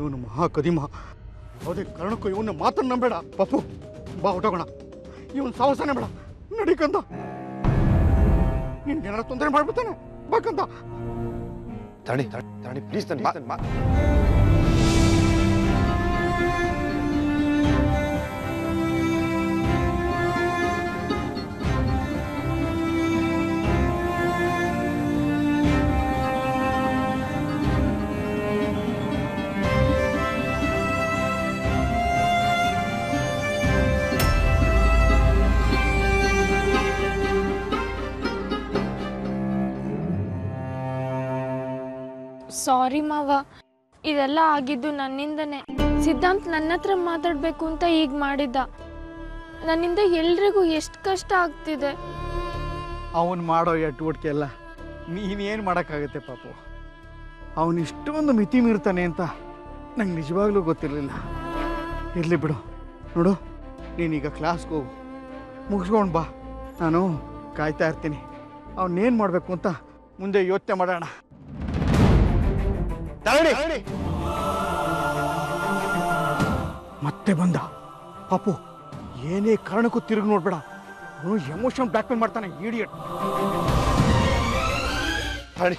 ಇವನು ಮಹಾ ಕದಿಮ ಯಾವುದೇ ಕಾರಣಕ್ಕೂ ಇವನ್ನ ಮಾತನ್ನ ನಂಬೇಡ ಪಪ್ಪು ಬಾ ಹೊಟ್ಟೋಗೋಣ ಇವನ್ ಸಾಹಸನೇ ಬೇಡ ನಡಿಕಂತ ನಿನ್ಗೇನಾರ ತೊಂದರೆ ಮಾಡ್ಬಿಡ್ತಾನೆ ಬಾಕಂತ ತರಣಿ ತರಣಿ ಪ್ಲೀಸ್ ತರಣಿ ಸಾರಿ ಮಾವ ಇದೆಲ್ಲ ಆಗಿದ್ದು ನನ್ನಿಂದನೇ ಸಿದ್ಧಾಂತ್ ನನ್ನ ಹತ್ರ ಮಾತಾಡಬೇಕು ಅಂತ ಈಗ ಮಾಡಿದ್ದ ನನ್ನಿಂದ ಎಲ್ರಿಗೂ ಎಷ್ಟು ಕಷ್ಟ ಆಗ್ತಿದೆ ಅವನು ಮಾಡೋ ಎಟ್ಟುವಟಿಕೆ ಎಲ್ಲ ನೀನೇನು ಮಾಡೋಕ್ಕಾಗತ್ತೆ ಪಾಪು ಅವನು ಇಷ್ಟೊಂದು ಮಿತಿ ಮೀರ್ತಾನೆ ಅಂತ ನಂಗೆ ನಿಜವಾಗ್ಲೂ ಗೊತ್ತಿರಲಿಲ್ಲ ಇರಲಿ ಬಿಡು ನೋಡು ನೀನೀಗ ಕ್ಲಾಸ್ಗೆ ಹೋಗು ಮುಗಿಸ್ಕೊಂಡು ಬಾ ನಾನು ಕಾಯ್ತಾ ಇರ್ತೀನಿ ಅವನೇನು ಮಾಡಬೇಕು ಅಂತ ಮುಂದೆ ಯೋಚನೆ ಮಾಡೋಣ ತರಣಿ ಮತ್ತೆ ಬಂದ ಪಾಪು ಏನೇ ಕಾರಣಕ್ಕೂ ತಿರುಗಿ ನೋಡ್ಬೇಡ ಅವನು ಎಮೋಷನ್ ಬ್ಲ್ಯಾಕ್ ಮೇಲ್ ಮಾಡ್ತಾನೆ ಇಡಿಯಟ್ ತರಣಿ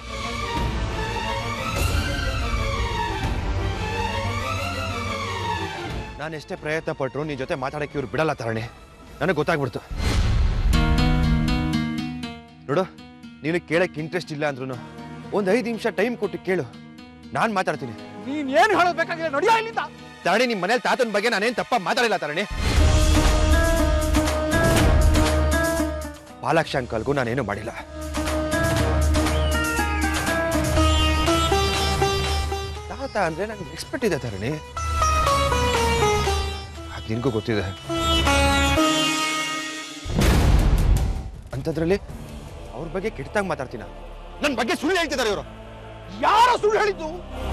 ನಾನು ಎಷ್ಟೇ ಪ್ರಯತ್ನ ಪಟ್ಟರು ನಿನ್ ಜೊತೆ ಮಾತಾಡಕ್ಕೆ ಇವ್ರು ಬಿಡಲ್ಲ ತರಣಿ ನನಗೆ ಗೊತ್ತಾಗ್ಬಿಡ್ತು ನೋಡು ನೀನು ಕೇಳಕ್ಕೆ ಇಂಟ್ರೆಸ್ಟ್ ಇಲ್ಲ ಅಂದ್ರೂ ಒಂದು ಐದು ನಿಮಿಷ ಟೈಮ್ ಕೊಟ್ಟು ಕೇಳು ನಾನು ಮಾತಾಡ್ತೀನಿ ನೀನ್ ಏನು ಹೇಳೋದು ಬೇಕಾಗಿಲ್ಲ ನಡಿಯೋ ಇಲ್ಲಿಂದ ತರಣಿ ನಿಮ್ಮ ಮನೇಲಿ ತಾತನ ಬಗ್ಗೆ ನಾನೇನು ತಪ್ಪ ಮಾತಾಡಿಲ್ಲ ತರಣಿ ಪಾಲಾಕ್ಷ ಅಂಕಲ್ಗೂ ನಾನೇನು ಮಾಡಿಲ್ಲ ತಾತ ಅಂದ್ರೆ ನನಗೆ ಎಕ್ಸ್ಪೆಕ್ಟ್ ಇದೆ ತರಣಿ ಅದು ನಿನಗೂ ಗೊತ್ತಿದೆ ಅಂಥದ್ರಲ್ಲಿ ಅವ್ರ ಬಗ್ಗೆ ಕೆಟ್ಟದಾಗ ಮಾತಾಡ್ತೀನ ನನ್ನ ಬಗ್ಗೆ ಸುಳ್ಳು ಹೇಳ್ತಿದ್ದಾರೆ ಇವರು ಯಾರ ಸುಳ್ಳು ಹೇಳಿದ್ದು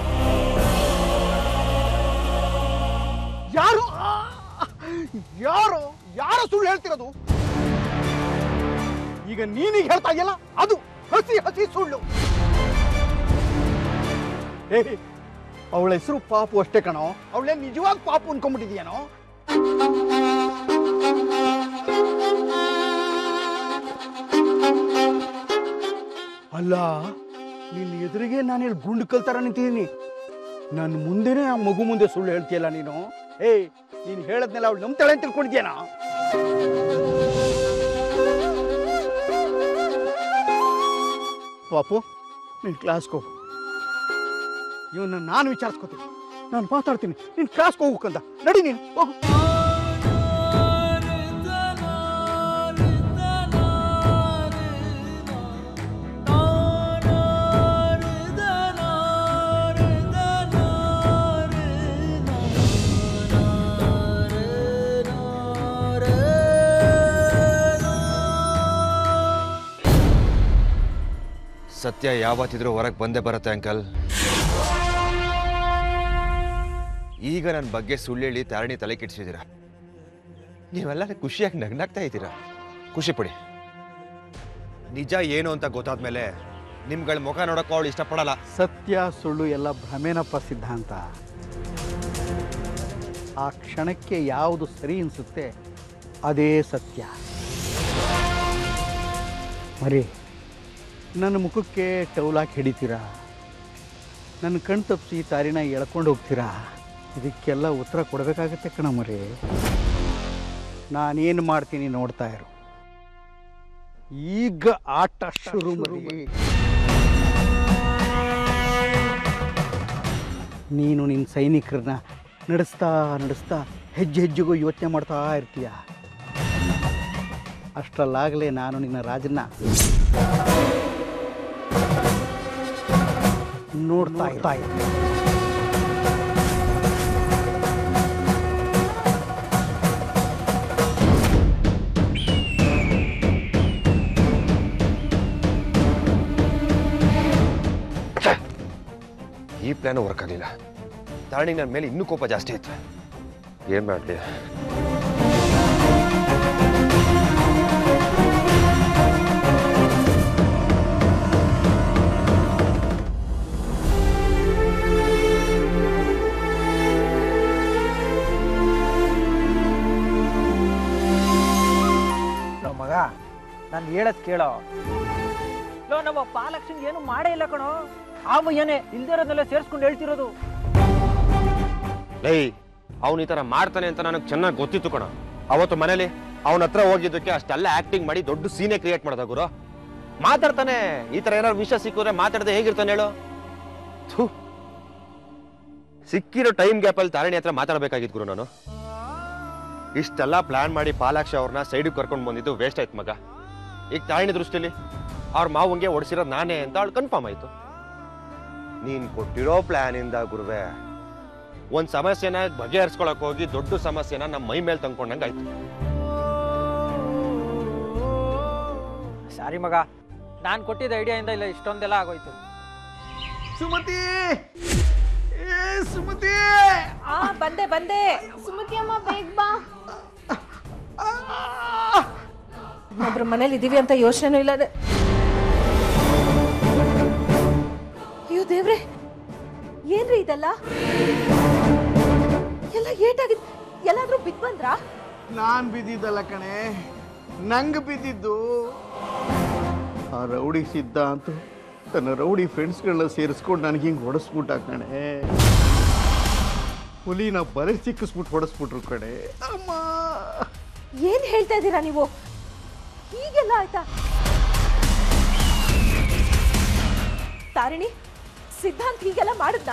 ಯಾರು ಆ! ಯಾರು ಯಾರ ಸುಳ್ಳು ಹೇಳ್ತಿರೋದು ಈಗ ನೀನೀಗ ಹೇಳ್ತಾ ಇದೆಯಲ್ಲ ಅದು ಹಸಿ ಹಸಿ ಸುಳ್ಳು ಏ ಅವಳ ಹೆಸರು ಪಾಪು ಅಷ್ಟೇ ಕಣೋ ಅವಳೇ ನಿಜವಾದ ಪಾಪು ಅನ್ಕೊಂಡ್ಬಿಟ್ಟಿದ್ಯಾನೋ ಅಲ್ಲ ನಿನ್ನ ಎದುರಿಗೆ ನಾನು ಇಲ್ಲಿ ಗುಂಡು ಕಲ್ತಾರ ನಿಂತಿದ್ದೀನಿ ನನ್ನ ಮುಂದೆನೇ ಆ ಮಗು ಮುಂದೆ ಸುಳ್ಳು ಹೇಳ್ತೀಯಲ್ಲ ನೀನು ಏಯ್ ನೀನು ಹೇಳದ್ನೆಲ್ಲ ಅವಳು ನಂಬ್ತಾಳೆ ಅಂತ ತಿಳ್ಕೊಂಡಿದ್ಯಾನ ಪಾಪು ನೀನು ಕ್ಲಾಸ್ಗೆ ಹೋಗು ಇವನ್ನ ನಾನು ವಿಚಾರಿಸ್ಕೋತೀನಿ ನಾನು ಮಾತಾಡ್ತೀನಿ ನೀನು ಕ್ಲಾಸ್ಗೆ ಹೋಗ್ಬೇಕಂತ ನಡಿ ನೀನು ಹೋಗು ಸತ್ಯ ಯಾವತ್ತಿದ್ರೂ ಹೊರಗೆ ಬಂದೇ ಬರುತ್ತೆ ಅಂಕಲ್ ಈಗ ನನ್ನ ಬಗ್ಗೆ ಸುಳ್ಳು ಹೇಳಿ ತಾರಣಿ ತಲೆ ಕೆಡಿಸಿದ್ದೀರಾ ನೀವೆಲ್ಲ ಖುಷಿಯಾಗಿ ನಗ್ನಾಗ್ತಾ ಇದ್ದೀರಾ ಖುಷಿ ಪಡಿ ನಿಜ ಏನು ಅಂತ ಗೊತ್ತಾದ್ಮೇಲೆ ನಿಮ್ಗಳ ಮುಖ ನೋಡೋಕೆ ಅವಳು ಇಷ್ಟಪಡಲ್ಲ ಸತ್ಯ ಸುಳ್ಳು ಎಲ್ಲ ಭ್ರಮೇನಪ್ಪ ಸಿದ್ಧಾಂತ ಆ ಕ್ಷಣಕ್ಕೆ ಯಾವುದು ಸರಿ ಅನಿಸುತ್ತೆ ಅದೇ ಸತ್ಯ ಮರಿ ನನ್ನ ಮುಖಕ್ಕೆ ಟೌಲಾಕಿ ಹಿಡಿತೀರಾ ನನ್ನ ಕಣ್ ತಪ್ಪಿಸಿ ತಾರಿನ ಎಳ್ಕೊಂಡು ಹೋಗ್ತೀರಾ ಇದಕ್ಕೆಲ್ಲ ಉತ್ತರ ಕೊಡಬೇಕಾಗತ್ತೆ ಕಣ ಮರಿ ನಾನೇನು ಮಾಡ್ತೀನಿ ನೋಡ್ತಾ ಇರು ಈಗ ಆಟ ಶುರು ಮರಿ ನೀನು ನಿನ್ನ ಸೈನಿಕರನ್ನ ನಡೆಸ್ತಾ ನಡೆಸ್ತಾ ಹೆಜ್ಜೆ ಹೆಜ್ಜೆಗೂ ಯೋಚನೆ ಮಾಡ್ತಾ ಇರ್ತೀಯ ಅಷ್ಟರಲ್ಲಾಗಲೇ ನಾನು ನಿನ್ನ ರಾಜನ್ನ ನೋಡ್ತಾ ಇರ್ತಾ ಇದ್ದೆ ಈ ಪ್ಲಾನು ವರ್ಕ್ ಆಗಲಿಲ್ಲ ತಾರಣಿಗೆ ನನ್ನ ಮೇಲೆ ಇನ್ನೂ ಕೋಪ ಜಾಸ್ತಿ ಇತ್ತು ಏನು ಮಾಡಲಿ ನಾನು ಹೇಳದ್ ಕೇಳೋ ಲೋ ನಮ್ಮ ಪಾಲಕ್ಷನ್ ಏನು ಮಾಡೇ ಇಲ್ಲ ಕಣೋ ಆವ ಏನೇ ಇಲ್ದಿರೋದೆಲ್ಲ ಸೇರ್ಸ್ಕೊಂಡು ಹೇಳ್ತಿರೋದು ಲೈ ಅವ್ನು ಈ ಥರ ಮಾಡ್ತಾನೆ ಅಂತ ನನಗೆ ಚೆನ್ನಾಗಿ ಗೊತ್ತಿತ್ತು ಕಣ ಅವತ್ತು ಮನೇಲಿ ಅವನ ಹತ್ರ ಹೋಗಿದ್ದಕ್ಕೆ ಅಷ್ಟೆಲ್ಲ ಆಕ್ಟಿಂಗ್ ಮಾಡಿ ದೊಡ್ಡ ಸೀನೆ ಕ್ರಿಯೇಟ್ ಮಾಡ್ದ ಗುರು ಮಾತಾಡ್ತಾನೆ ಈ ಥರ ಏನಾದ್ರು ವಿಷಯ ಸಿಕ್ಕಿದ್ರೆ ಮಾತಾಡದೆ ಹೇಗಿರ್ತಾನೆ ಹೇಳು ಥು. ಸಿಕ್ಕಿರೋ ಟೈಮ್ ಗ್ಯಾಪಲ್ಲಿ ತಾರಣಿ ಹತ್ರ ಮಾತಾಡ್ಬೇಕಾಗಿತ್ತು ಗುರು ನಾನು ಇಷ್ಟೆಲ್ಲ ಪ್ಲಾನ್ ಮಾಡಿ ಪಾಲಾಕ್ಷ ಅವ್ರನ್ನ ಸೈಡಿಗೆ ಕರ್ಕೊಂಡು ಬಂದಿದ್ದು ವೇಸ್ಟ್ ಆಯ್ತು ಮಗ ಈಗ ತಾರಣಿ ದೃಷ್ಟಿಲಿ ಅವ್ರ ಮಾವಂಗೆ ಓಡಿಸಿರೋದು ನಾನೇ ಅಂತ ಅವಳು ಕನ್ಫರ್ಮ್ ಆಯ್ತು ನೀನ್ ಕೊಟ್ಟಿರೋ ಪ್ಲಾನಿಂದ ಗುರುವೆ ಒಂದ್ ಸಮಸ್ಯೆನ ಬಗೆಹರಿಸ್ಕೊಳಕ್ ಹೋಗಿ ದೊಡ್ಡ ಸಮಸ್ಯೆನ ನಮ್ಮ ಮೈ ಮೇಲೆ ತಂದ್ಕೊಂಡಂಗೆ ಆಯ್ತು ಸಾರಿ ಮಗ ನಾನು ಕೊಟ್ಟಿದ್ದ ಐಡಿಯಾಯಿಂದ ಇಲ್ಲ ಇಷ್ಟೊಂದೆಲ್ಲ ಆಗೋಯ್ತು ಸುಮತಿ ಏ ಸುಮತಿ ಆ ಬಂದೆ ಬಂದೆ ಸುಮತಿ ಅಮ್ಮ ಬೇಗ ಬಾ ಒಬ್ರು ಮನೇಲಿ ಇದೀವಿ ಅಂತ ಯೋಚನೆನೂ ಇಲ್ಲ ಅದೇ. ಅಯ್ಯೋ ದೇವ್ರೆ ಏನ್ರಿ ಇದೆಲ್ಲ ಎಲ್ಲ ಏಟಾಗಿದ್ ಎಲ್ಲಾದ್ರೂ ಬಿದ್ ಬಂದ್ರಾ ನಾನ್ ಬಿದ್ದಿದ್ದಲ್ಲ ಕಣೆ ನಂಗೆ ಬಿದ್ದಿದ್ದು ಆ ರೌಡಿ ಸಿದ್ಧ ಅಂತ ತನ್ನ ರೌಡಿ ಫ್ರೆಂಡ್ಸ್ಗಳನ್ನ ಸೇರಿಸ್ಕೊಂಡು ನನಗೆ ಹಿಂಗೆ ಹೊಡೆಸ್ಬಿಟ್ಟ ಕಣೆ ಹುಲಿನ ಬಲೆ ಸಿಕ್ಕಿಸ್ಬಿಟ್ಟು ಹೊಡೆಸ್ಬಿಟ್ರು ಕಣೆ ಅಮ್ಮ ಏನ್ ಹೇಳ್ತಾ ಇದ್ದೀರಾ ನೀವು ಹೀಗೆಲ್ಲ ಆಯ್ತಾ ತಾರಿಣಿ ಸಿದ್ಧಾಂತ್ ಹೀಗೆಲ್ಲ ಮಾಡಿದ್ನಾ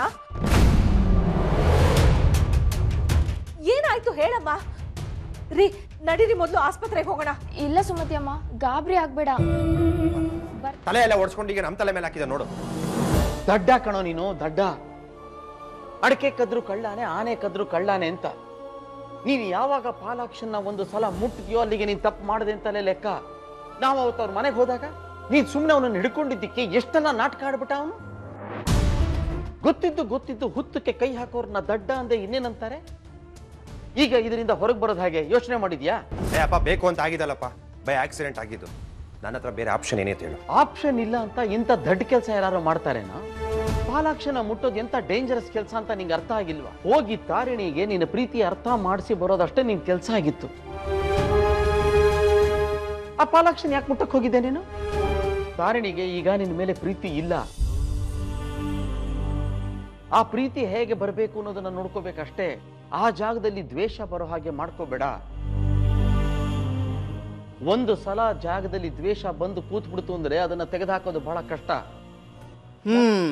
ಏನಾಯ್ತು ಹೇಳಮ್ಮ ರೀ ನಡೀರಿ ಮೊದಲು ಆಸ್ಪತ್ರೆಗೆ ಹೋಗೋಣ ಇಲ್ಲ ಸುಮತಿ ಅಮ್ಮ ಗಾಬರಿ ಆಗ್ಬೇಡ ಬರ್ ತಲೆ ಎಲ್ಲ ಓಡಿಸ್ಕೊಂಡು ಈಗ ನಮ್ಮ ತಲೆ ಮೇಲೆ ಹಾಕಿದೆ ನೋಡು ದಡ್ಡ ಕಣೋ ನೀನು ದಡ್ಡ ಅಡಕೆ ಕದ್ರು ಕಳ್ಳಾನೆ ಆನೆ ಕದ್ರು ಕಳ್ಳಾನೆ ಅಂತ ನೀನು ಯಾವಾಗ ಪಾಲಾಕ್ಷನ್ನ ಒಂದು ಸಲ ಮುಟ್ಟಿದ್ಯೋ ಅಲ್ಲಿಗೆ ನೀನು ತಪ್ಪು ಮಾಡಿದೆ ಅಂತಲೇ ಲೆಕ್ಕ ನಾವು ಅವತ್ತು ಅವ್ರ ಮನೆಗೆ ಹೋದಾಗ ನೀನು ಸುಮ್ಮನೆ ಅವನನ್ನು ಹಿಡ್ಕೊಂಡಿದ್ದಕ್ಕೆ ಎಷ್ಟೆಲ್ಲ ನಾಟಕ ಆಡ್ಬಿಟ್ಟ ಅವನು ಗೊತ್ತಿದ್ದು ಗೊತ್ತಿದ್ದು ಹುತ್ತಕ್ಕೆ ಕೈ ಹಾಕೋರ್ನ ದಡ್ಡ ಅಂದೆ ಇನ್ನೇನಂತಾರೆ ಈಗ ಇದರಿಂದ ಹೊರಗೆ ಬರೋದು ಹಾಗೆ ಯೋಚನೆ ಮಾಡಿದ್ಯಾ ಏ ಅಪ್ಪ ಬೇಕು ಅಂತ ಆಗಿದಲ್ಲಪ್ಪ ಬೈ ಆಕ್ಸಿಡೆಂಟ್ ಆಗಿದ್ದು ನನ್ನ ಹತ್ರ ಬೇರೆ ಆಪ್ಷನ್ ಏನೇ ಹೇಳು ಆಪ್ಷನ್ ಇಲ್ಲ ಅಂತ ಇಂಥ ದಡ್ಡ ಕೆಲಸ ಯಾರು ಮಾಡ್ತಾರೇನಾ ಪಾಲಾಕ್ಷನ ಮುಟ್ಟೋದು ಎಂತ ಡೇಂಜರಸ್ ಕೆಲಸ ಅಂತ ನಿಂಗೆ ಅರ್ಥ ಆಗಿಲ್ವಾ ಹೋಗಿ ತಾರಿಣಿಗೆ ನಿನ್ನ ಪ್ರೀತಿ ಅರ್ಥ ಮಾಡಿಸಿ ಬರೋದಷ್ಟೇ ನಿನ್ ಕೆಲಸ ಆಗಿತ್ತು ಆ ಪಾಲಾಕ್ಷನ್ ಯಾಕೆ ಮುಟ್ಟಕ್ ಹೋಗಿದ್ದೆ ನೀನು ತಾರಿಣಿಗೆ ಈಗ ನಿನ್ನ ಮೇಲೆ ಪ್ರೀತಿ ಇಲ್ಲ ಆ ಪ್ರೀತಿ ಹೇಗೆ ಬರಬೇಕು ಅನ್ನೋದನ್ನ ನೋಡ್ಕೋಬೇಕಷ್ಟೇ ಆ ಜಾಗದಲ್ಲಿ ದ್ವೇಷ ಬರೋ ಹಾಗೆ ಮಾಡ್ಕೋಬೇಡ ಒಂದು ಸಲ ಜಾಗದಲ್ಲಿ ದ್ವೇಷ ಬಂದು ಕೂತ್ಬಿಡ್ತು ಅಂದ್ರೆ ಅದನ್ನ ತೆಗೆದುಹಾಕೋದು ಬಹಳ ಕಷ್ಟ ಹ್ಮ್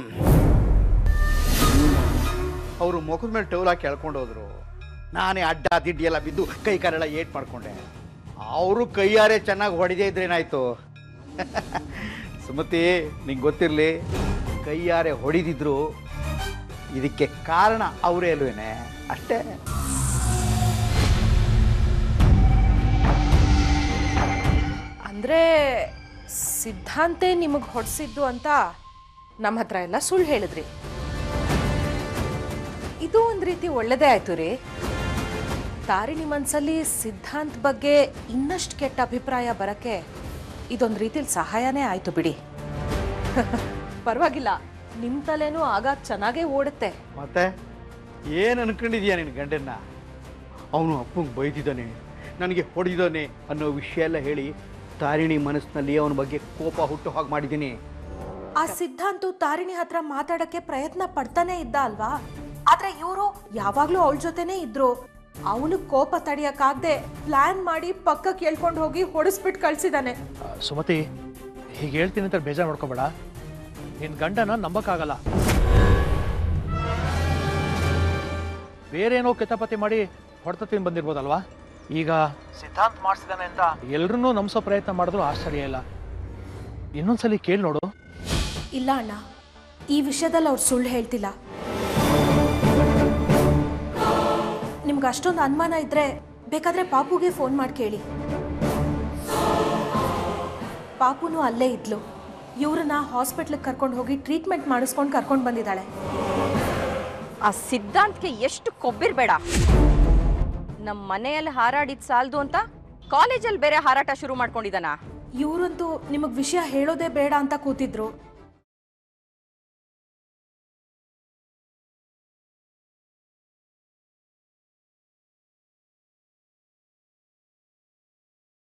ಅವರು ಮುಖದ ಮೇಲೆ ಟೌಲ್ ಹಾಕಿ ಎಳ್ಕೊಂಡು ಹೋದ್ರು ನಾನೇ ಅಡ್ಡ ದಿಡ್ಡಿ ಎಲ್ಲ ಬಿದ್ದು ಕೈ ಕಾಲೆಲ್ಲ ಏಟ್ ಮಾಡ್ಕೊಂಡೆ ಅವರು ಕೈಯಾರೆ ಚೆನ್ನಾಗಿ ಹೊಡೆದೇ ಇದ್ರೇನಾಯ್ತು ಸುಮತಿ ನಿಂಗೆ ಗೊತ್ತಿರಲಿ ಕೈಯಾರೆ ಹೊಡಿದಿದ್ರು ಇದಕ್ಕೆ ಕಾರಣ ಅವರೇ ಅಲ್ವೇನೆ ಅಷ್ಟೇ ಅಂದ್ರೆ ಸಿದ್ಧಾಂತೆ ನಿಮಗೆ ಹೊಡ್ಸಿದ್ದು ಅಂತ ನಮ್ಮ ಹತ್ರ ಎಲ್ಲ ಸುಳ್ಳು ಹೇಳಿದ್ರಿ ಇದು ಒಂದ್ ರೀತಿ ಒಳ್ಳೇದೇ ಆಯ್ತು ರೀ ತಾರಿಣಿ ಮನ್ಸಲ್ಲಿ ಸಿದ್ಧಾಂತ್ ಬಗ್ಗೆ ಇನ್ನಷ್ಟು ಕೆಟ್ಟ ಅಭಿಪ್ರಾಯ ಬರಕ್ಕೆ ಇದೊಂದು ರೀತಿಲಿ ಸಹಾಯನೇ ಆಯ್ತು ಬಿಡಿ ಪರವಾಗಿಲ್ಲ ನಿಮ್ ತಲೆನೂ ಆಗ ಚೆನ್ನಾಗೇ ಓಡುತ್ತೆ ಮತ್ತೆ ಏನು ಅನ್ಕೊಂಡಿದ್ಯಾ ನಿನ್ನ ಗಂಡನ್ನ ಅವನು ಅಪ್ಪಂಗೆ ಬೈದಿದ್ದಾನೆ ನನಗೆ ಹೊಡೆದಿದ್ದಾನೆ ಅನ್ನೋ ವಿಷಯ ಎಲ್ಲ ಹೇಳಿ ತಾರಿಣಿ ಮನಸ್ಸಿನಲ್ಲಿ ಅವನ ಬಗ್ಗೆ ಕೋಪ ಹುಟ್ಟು ಹಾಗೆ ಮಾಡಿದ್ದೀನಿ ಆ ಸಿದ್ಧಾಂತು ತಾರಿಣಿ ಹತ್ರ ಮಾತಾಡಕ್ಕೆ ಪ್ರಯತ್ನ ಪಡ್ತಾನೆ ಇದ್ದ ಅಲ್ವಾ ಆದ್ರೆ ಇವರು ಯಾವಾಗ್ಲೂ ಅವಳ ಜೊತೆನೇ ಇದ್ರು ಅವನು ಕೋಪ ತಡಿಯಕ್ಕಾಗ್ದೆ ಪ್ಲಾನ್ ಮಾಡಿ ಪಕ್ಕ ಕೇಳ್ಕೊಂಡು ಹೋಗಿ ಹೊಡೆಸ್ಬಿಟ್ಟು ಕಳ್ಸಿದಾನೆ ಸುಮತಿ ಹೀಗೆ ಹೇಳ್ತೀನಿ ಅಂತ ಬೇಜಾರು ಮಾಡ್ಕೋಬೇಡ ನಿನ್ನ ಗಂಡನ ನಂಬಕ್ಕಾಗಲ್ಲ ಬೇರೆ ಏನೋ ಕಿತಾಪತಿ ಮಾಡಿ ಹೊಡೆತ ತಿಂದು ಬಂದಿರ್ಬೋದಲ್ವಾ ಈಗ ಸಿದ್ಧಾಂತ್ ಮಾಡಿಸಿದಾನೆ ಅಂತ ಎಲ್ರನ್ನೂ ನಂಬಿಸೋ ಪ್ರಯತ್ನ ಮಾಡಿದ್ರು ಆಶ್ಚರ್ಯ ಇಲ್ಲ ಇನ್ನೊಂದ್ಸಲಿ ಕೇಳಿ ನೋಡು ಇಲ್ಲ ಅಣ್ಣ ಈ ವಿಷಯದಲ್ಲಿ ಅವ್ರು ಸುಳ್ಳು ಹೇಳ್ತಿಲ್ಲ ನಿಮ್ಗೆ ಅಷ್ಟೊಂದು ಅನುಮಾನ ಇದ್ರೆ ಬೇಕಾದ್ರೆ ಪಾಪುಗೆ ಫೋನ್ ಮಾಡಿ ಕೇಳಿ ಪಾಪುನು ಅಲ್ಲೇ ಇದ್ಲು ಇವ್ರನ್ನ ಹಾಸ್ಪಿಟ್ಲಿಗೆ ಕರ್ಕೊಂಡು ಹೋಗಿ ಟ್ರೀಟ್ಮೆಂಟ್ ಮಾಡಿಸ್ಕೊಂಡು ಕರ್ಕೊಂಡು ಬಂದಿದ್ದಾಳೆ ಆ ಸಿದ್ಧಾಂತ್ಗೆ ಎಷ್ಟು ಕೊಬ್ಬಿರ್ಬೇಡ ನಮ್ಮ ಮನೆಯಲ್ಲಿ ಹಾರಾಡಿದ್ ಸಾಲ್ದು ಅಂತ ಕಾಲೇಜಲ್ಲಿ ಬೇರೆ ಹಾರಾಟ ಶುರು ಮಾಡ್ಕೊಂಡಿದ್ದಾನ ಇವರಂತೂ ನಿಮಗೆ ವಿಷಯ ಹೇಳೋದೇ ಬೇಡ ಅಂತ ಕೂತಿದ್ರು